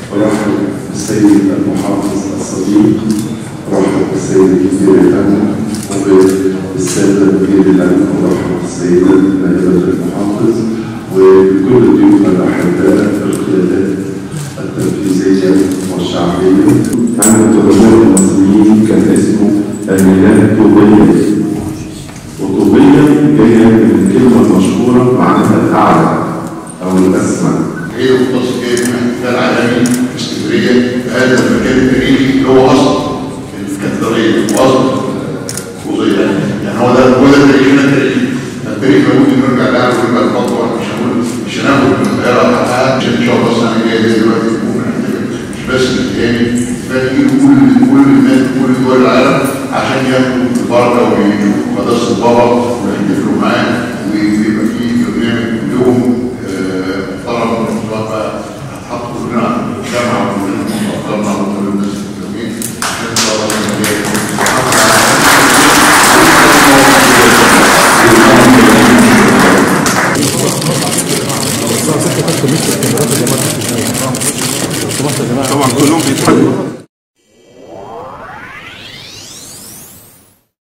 ورحب بالسيد المحافظ الصديق ورحب بالسيد مدير الأمن وبالسادة مدير الأمن ورحب بالسيدة نائبة المحافظ وبكل الضيوف الأحباء القيادات التنفيذية والشعبية عن القدماء المصريين كان اسمه الميلاد طوبية وطوبية جاية من الكلمة المشهورة معناها الأعلى أو الأسمى هي مختص جاي من احتفال عالمي في اسكندريه هذا المكان التاريخي اللي هو اصل الكاتدرائيه واصل الوظيفه يعني هو ده هو ده تاريخنا التاريخي التاريخ لابد ان نرجع له ونرجع للخطوه مش هنقول مش هناخد من القاهره حقها عشان ان شاء الله السنه الجايه زي دلوقتي ممكن نحتفل مش بس الثاني فنيجي كل كل الناس كل دول العالم عشان ياخدوا البركه ويشوفوا قداسه البابا ويحتفلوا معاه ويبقى في برنامج لهم طلب من الطلاب هتحط كلنا جامعه وكلنا مقدرنا وكل الناس المسلمين عشان ان شاء الله السنه طبعا كلهم بيضحكوا